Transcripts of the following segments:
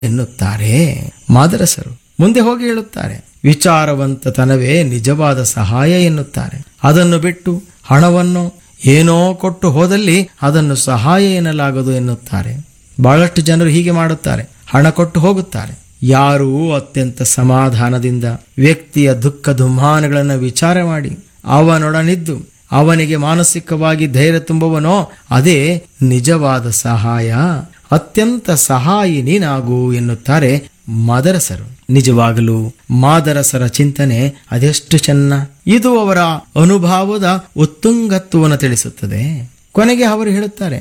ಎನ್ನುತ್ತಾರೆ ಮಾದರಸರು ಮುಂದೆ ಹೋಗಿ ಹೇಳುತ್ತಾರೆ ವಿಚಾರವಂತತನವೇ ನಿಜವಾದ ಸಹಾಯ ಎನ್ನುತ್ತಾರೆ ಅದನ್ನು ಬಿಟ್ಟು ಹಣವನ್ನು ಏನೋ ಕೊಟ್ಟು ಹೋದಲ್ಲಿ ಅದನ್ನು ಸಹಾಯ ಎನ್ನಲಾಗದು ಎನ್ನುತ್ತಾರೆ ಬಹಳಷ್ಟು ಜನರು ಹೀಗೆ ಮಾಡುತ್ತಾರೆ ಹಣ ಕೊಟ್ಟು ಹೋಗುತ್ತಾರೆ ಯಾರೂ ಅತ್ಯಂತ ಸಮಾಧಾನದಿಂದ ವ್ಯಕ್ತಿಯ ದುಃಖ ದುಮ್ಮಾನಗಳನ್ನು ವಿಚಾರ ಮಾಡಿ ಅವನೊಡನಿದ್ದು ಅವನಿಗೆ ಮಾನಸಿಕವಾಗಿ ಧೈರ್ಯ ತುಂಬುವನೋ ಅದೇ ನಿಜವಾದ ಸಹಾಯ ಅತ್ಯಂತ ಸಹಾಯಿ ನೀನಾಗು ಎನ್ನುತ್ತಾರೆ ಮಾದರಸರು ನಿಜವಾಗಲೂ ಮಾದರಸರ ಚಿಂತನೆ ಅದೆಷ್ಟು ಚೆನ್ನ ಇದು ಅವರ ಅನುಭವದ ಉತ್ತುಂಗತ್ವವನ್ನು ತಿಳಿಸುತ್ತದೆ ಕೊನೆಗೆ ಅವರು ಹೇಳುತ್ತಾರೆ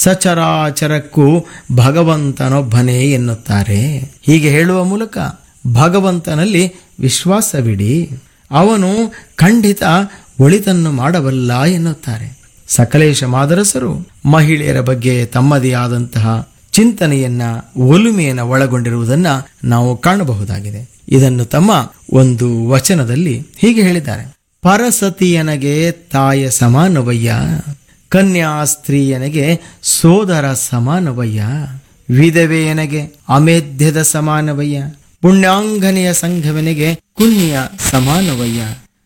ಸಚರಾಚರಕ್ಕೂ ಭಗವಂತನೊಬ್ಬನೇ ಎನ್ನುತ್ತಾರೆ ಹೀಗೆ ಹೇಳುವ ಮೂಲಕ ಭಗವಂತನಲ್ಲಿ ವಿಶ್ವಾಸವಿಡಿ ಅವನು ಖಂಡಿತ ಒಳಿತನ್ನು ಮಾಡಬಲ್ಲ ಎನ್ನುತ್ತಾರೆ ಸಕಲೇಶ ಮಾದರಸರು ಮಹಿಳೆಯರ ಬಗ್ಗೆ ತಮ್ಮದೇ ಆದಂತಹ ಚಿಂತನೆಯನ್ನ ಒಲುಮೆಯನ್ನ ಒಳಗೊಂಡಿರುವುದನ್ನ ನಾವು ಕಾಣಬಹುದಾಗಿದೆ ಇದನ್ನು ತಮ್ಮ ಒಂದು ವಚನದಲ್ಲಿ ಹೀಗೆ ಹೇಳಿದ್ದಾರೆ ಪರಸತಿಯನಗೆ ತಾಯ ಸಮಾನವಯ್ಯ ಕನ್ಯಾ ಸ್ತ್ರೀಯನಿಗೆ ಸೋದರ ಸಮಾನವಯ್ಯ ವಿಧವೆಯನಿಗೆ ಅಮೇಧ್ಯದ ಸಮಾನವಯ್ಯ ಪುಣ್ಯಾಂಗನೆಯ ಸಂಘವನಿಗೆ ಪುಣ್ಯ ಸಮಾನವಯ್ಯ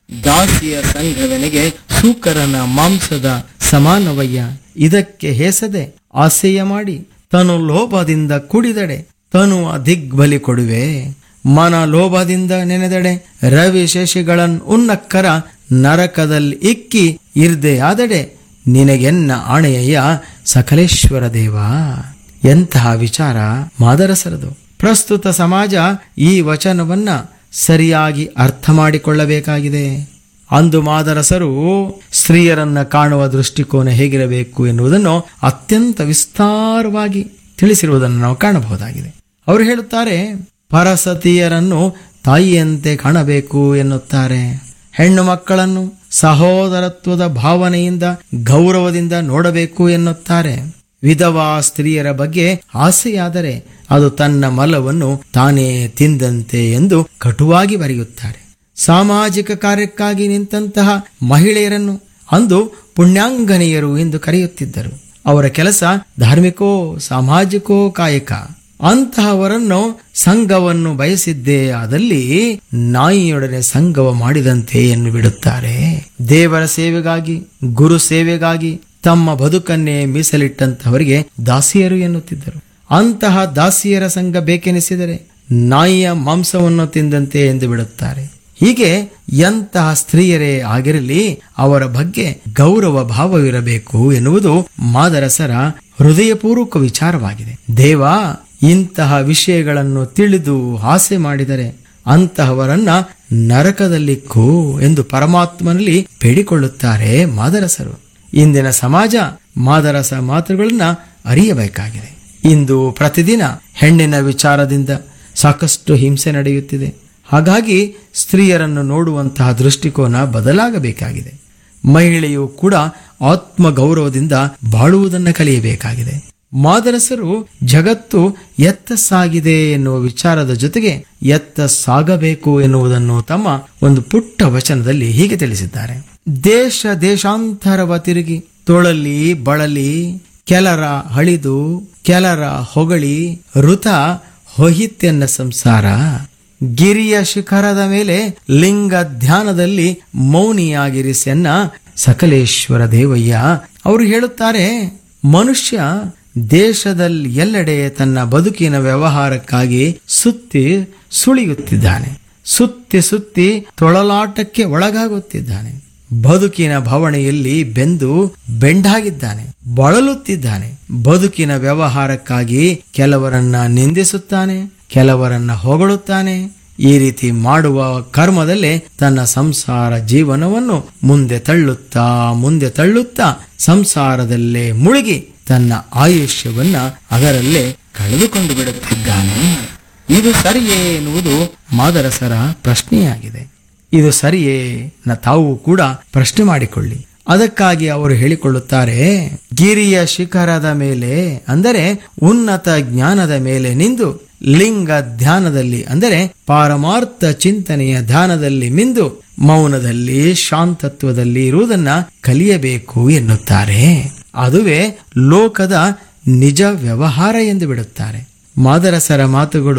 ದಾಸಿಯ ಸಂಘವನಿಗೆ ಸೂಕರನ ಮಾಂಸದ ಸಮಾನವಯ್ಯ ಇದಕ್ಕೆ ಹೇಸದೆ ಆಸೆಯ ಮಾಡಿ ತನು ಲೋಭದಿಂದ ಕುಡಿದಡೆ ತನುವ ದಿಗ್ಬಲಿ ಕೊಡುವೆ ಮನ ಲೋಭದಿಂದ ನೆನೆದಡೆ ರವಿ ಶಶಿಗಳನ್ ಉನ್ನಕ್ಕರ ನರಕದಲ್ಲಿ ಇಕ್ಕಿ ಇರ್ದೆಯಾದಡೆ ನಿನಗೆನ್ನ ಆಣೆಯಯ್ಯ ಸಕಲೇಶ್ವರ ದೇವ ಎಂತಹ ವಿಚಾರ ಮಾದರಸರದು ಪ್ರಸ್ತುತ ಸಮಾಜ ಈ ವಚನವನ್ನ ಸರಿಯಾಗಿ ಅರ್ಥ ಮಾಡಿಕೊಳ್ಳಬೇಕಾಗಿದೆ ಅಂದು ಮಾದರಸರು ಸ್ತ್ರೀಯರನ್ನ ಕಾಣುವ ದೃಷ್ಟಿಕೋನ ಹೇಗಿರಬೇಕು ಎನ್ನುವುದನ್ನು ಅತ್ಯಂತ ವಿಸ್ತಾರವಾಗಿ ತಿಳಿಸಿರುವುದನ್ನು ನಾವು ಕಾಣಬಹುದಾಗಿದೆ ಅವರು ಹೇಳುತ್ತಾರೆ ಪರಸತಿಯರನ್ನು ತಾಯಿಯಂತೆ ಕಾಣಬೇಕು ಎನ್ನುತ್ತಾರೆ ಹೆಣ್ಣು ಮಕ್ಕಳನ್ನು ಸಹೋದರತ್ವದ ಭಾವನೆಯಿಂದ ಗೌರವದಿಂದ ನೋಡಬೇಕು ಎನ್ನುತ್ತಾರೆ ವಿಧವಾ ಸ್ತ್ರೀಯರ ಬಗ್ಗೆ ಆಸೆಯಾದರೆ ಅದು ತನ್ನ ಮಲವನ್ನು ತಾನೇ ತಿಂದಂತೆ ಎಂದು ಕಟುವಾಗಿ ಬರೆಯುತ್ತಾರೆ ಸಾಮಾಜಿಕ ಕಾರ್ಯಕ್ಕಾಗಿ ನಿಂತಹ ಮಹಿಳೆಯರನ್ನು ಅಂದು ಪುಣ್ಯಾಂಗನೆಯರು ಎಂದು ಕರೆಯುತ್ತಿದ್ದರು ಅವರ ಕೆಲಸ ಧಾರ್ಮಿಕೋ ಸಾಮಾಜಿಕೋ ಕಾಯಕ ಅಂತಹವರನ್ನು ಸಂಘವನ್ನು ಬಯಸಿದ್ದೇ ಆದಲ್ಲಿ ನಾಯಿಯೊಡನೆ ಸಂಘವ ಮಾಡಿದಂತೆ ಎನ್ನು ಬಿಡುತ್ತಾರೆ ದೇವರ ಸೇವೆಗಾಗಿ ಗುರು ಸೇವೆಗಾಗಿ ತಮ್ಮ ಬದುಕನ್ನೇ ಮೀಸಲಿಟ್ಟಂತಹವರಿಗೆ ದಾಸಿಯರು ಎನ್ನುತ್ತಿದ್ದರು ಅಂತಹ ದಾಸಿಯರ ಸಂಘ ಬೇಕೆನಿಸಿದರೆ ನಾಯಿಯ ಮಾಂಸವನ್ನು ತಿಂದಂತೆ ಎಂದು ಬಿಡುತ್ತಾರೆ ಹೀಗೆ ಎಂತಹ ಸ್ತ್ರೀಯರೇ ಆಗಿರಲಿ ಅವರ ಬಗ್ಗೆ ಗೌರವ ಭಾವವಿರಬೇಕು ಎನ್ನುವುದು ಮಾದರಸರ ಹೃದಯಪೂರ್ವಕ ವಿಚಾರವಾಗಿದೆ ದೇವ ಇಂತಹ ವಿಷಯಗಳನ್ನು ತಿಳಿದು ಆಸೆ ಮಾಡಿದರೆ ಅಂತಹವರನ್ನ ನರಕದಲ್ಲಿಕ್ಕೂ ಎಂದು ಪರಮಾತ್ಮನಲ್ಲಿ ಬೇಡಿಕೊಳ್ಳುತ್ತಾರೆ ಮಾದರಸರು ಇಂದಿನ ಸಮಾಜ ಮಾದರಸ ಮಾತುಗಳನ್ನ ಅರಿಯಬೇಕಾಗಿದೆ ಇಂದು ಪ್ರತಿದಿನ ಹೆಣ್ಣಿನ ವಿಚಾರದಿಂದ ಸಾಕಷ್ಟು ಹಿಂಸೆ ನಡೆಯುತ್ತಿದೆ ಹಾಗಾಗಿ ಸ್ತ್ರೀಯರನ್ನು ನೋಡುವಂತಹ ದೃಷ್ಟಿಕೋನ ಬದಲಾಗಬೇಕಾಗಿದೆ ಮಹಿಳೆಯು ಕೂಡ ಆತ್ಮ ಗೌರವದಿಂದ ಬಾಳುವುದನ್ನು ಕಲಿಯಬೇಕಾಗಿದೆ ಮಾದರಸರು ಜಗತ್ತು ಎತ್ತ ಸಾಗಿದೆ ಎನ್ನುವ ವಿಚಾರದ ಜೊತೆಗೆ ಎತ್ತ ಸಾಗಬೇಕು ಎನ್ನುವುದನ್ನು ತಮ್ಮ ಒಂದು ಪುಟ್ಟ ವಚನದಲ್ಲಿ ಹೀಗೆ ತಿಳಿಸಿದ್ದಾರೆ ದೇಶ ದೇಶಾಂತರವ ತಿರುಗಿ ತೊಳಲಿ ಬಳಲಿ ಕೆಲರ ಹಳಿದು ಕೆಲರ ಹೊಗಳಿ ಋತ ಹೊಹಿತ್ಯನ್ನ ಸಂಸಾರ ಗಿರಿಯ ಶಿಖರದ ಮೇಲೆ ಲಿಂಗ ಧ್ಯಾನದಲ್ಲಿ ಮೌನಿಯಾಗಿರಿಸೆನ್ನ ಸಕಲೇಶ್ವರ ದೇವಯ್ಯ ಅವರು ಹೇಳುತ್ತಾರೆ ಮನುಷ್ಯ ದೇಶದಲ್ಲಿ ಎಲ್ಲೆಡೆ ತನ್ನ ಬದುಕಿನ ವ್ಯವಹಾರಕ್ಕಾಗಿ ಸುತ್ತಿ ಸುಳಿಯುತ್ತಿದ್ದಾನೆ ಸುತ್ತಿ ಸುತ್ತಿ ತೊಳಲಾಟಕ್ಕೆ ಒಳಗಾಗುತ್ತಿದ್ದಾನೆ ಬದುಕಿನ ಭವಣೆಯಲ್ಲಿ ಬೆಂದು ಬೆಂಡಾಗಿದ್ದಾನೆ ಬಳಲುತ್ತಿದ್ದಾನೆ ಬದುಕಿನ ವ್ಯವಹಾರಕ್ಕಾಗಿ ಕೆಲವರನ್ನ ನಿಂದಿಸುತ್ತಾನೆ ಕೆಲವರನ್ನ ಹೊಗಳುತ್ತಾನೆ ಈ ರೀತಿ ಮಾಡುವ ಕರ್ಮದಲ್ಲೇ ತನ್ನ ಸಂಸಾರ ಜೀವನವನ್ನು ಮುಂದೆ ತಳ್ಳುತ್ತಾ ಮುಂದೆ ತಳ್ಳುತ್ತಾ ಸಂಸಾರದಲ್ಲೇ ಮುಳುಗಿ ತನ್ನ ಆಯುಷ್ಯವನ್ನ ಅದರಲ್ಲೇ ಕಳೆದುಕೊಂಡು ಬಿಡುತ್ತಿದ್ದಾನೆ ಇದು ಸರಿಯೇ ಎನ್ನುವುದು ಮಾದರಸರ ಪ್ರಶ್ನೆಯಾಗಿದೆ ಇದು ಸರಿಯೇ ನ ತಾವು ಕೂಡ ಪ್ರಶ್ನೆ ಮಾಡಿಕೊಳ್ಳಿ ಅದಕ್ಕಾಗಿ ಅವರು ಹೇಳಿಕೊಳ್ಳುತ್ತಾರೆ ಗಿರಿಯ ಶಿಖರದ ಮೇಲೆ ಅಂದರೆ ಉನ್ನತ ಜ್ಞಾನದ ಮೇಲೆ ನಿಂದು ಲಿಂಗ ಧ್ಯಾನದಲ್ಲಿ ಅಂದರೆ ಪಾರಮಾರ್ಥ ಚಿಂತನೆಯ ಧ್ಯಾನದಲ್ಲಿ ಮಿಂದು ಮೌನದಲ್ಲಿ ಶಾಂತತ್ವದಲ್ಲಿ ಇರುವುದನ್ನ ಕಲಿಯಬೇಕು ಎನ್ನುತ್ತಾರೆ ಅದುವೇ ಲೋಕದ ನಿಜ ವ್ಯವಹಾರ ಎಂದು ಬಿಡುತ್ತಾರೆ ಮಾದರಸರ ಮಾತುಗಳು